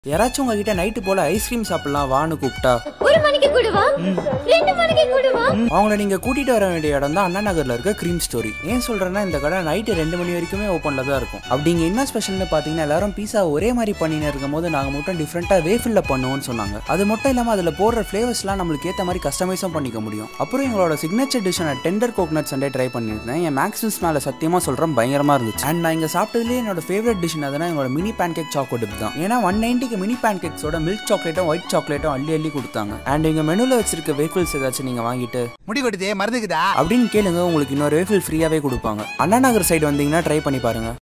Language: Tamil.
யாராச்சும் உங்ககிட்ட நைட்டு போல ஐஸ்கிரீம் சாப்பிடலாம் வான்னு கூப்பிட்டா ஒரு மணிக்கு கூடுவா ரெண்டு மணிக்கு கூடுவா அவங்கள நீங்க கூட்டிட்டு வர வேண்டிய இடம் தான் அண்ணா நகர்ல இருக்க க்ரீம் ஸ்டோரி ஏன் சொல்றேன்னா இந்த கடை நைட்டு ரெண்டு மணி வரைக்குமே ஓப்பன்ல தான் இருக்கும் அப்படிங்க என்ன ஸ்பெஷல்னு பாத்தீங்கன்னா எல்லாரும் பீஸா ஒரே மாதிரி பண்ணின்னு இருக்கும் போது நாங்க மட்டும் டிஃப்ரெண்டா வேஃபில்ல பண்ணுவோம்னு சொன்னாங்க அது மட்டும் இல்லாம அதுல போடுற ஃபிளேவர்ஸ்லாம் நம்மளுக்கு ஏத்த மாதிரி கஸ்டமைஸும் பண்ணிக்க முடியும் அப்புறம் எங்களோட சிக்னேச்சர் டிஷ்ஷான டெண்டர் கோகனட் சண்டே ட்ரை பண்ணியிருந்தேன் என் மேக்ஸிம்ஸ் மேல சத்தியமா சொல்றேன் பயங்கரமா இருந்துச்சு அண்ட் நான் இங்க சாப்பிட்டதுலேயே என்னோட ஃபேவரட் டிஷ் அதுனா எங்களோட mini pancake choco dip தான் ஏன்னா ஒன் நைன்ட்டிக்கு மினி பேன் கேக்ஸோட மில்க் சாக்லேட்டும் ஒயிட் சாக்லேட்டும் அள்ளி அள்ளி கொடுத்தாங்க அண்ட் எங்க மெனுல வச்சிருக்க வேஃபில்ஸ் ஏதாச்சும் நீங்க வாங்கிட்டு முடி கொட்டுதே மருந்துக்குதா அப்படின்னு கேளுங்க உங்களுக்கு இன்னொரு வேஃபில் ஃப்ரீயாவே கொடுப்பாங்க அண்ணா நகர் சைடு வந்தீங்கன்னா ட்ரை பண்ணி பாருங்க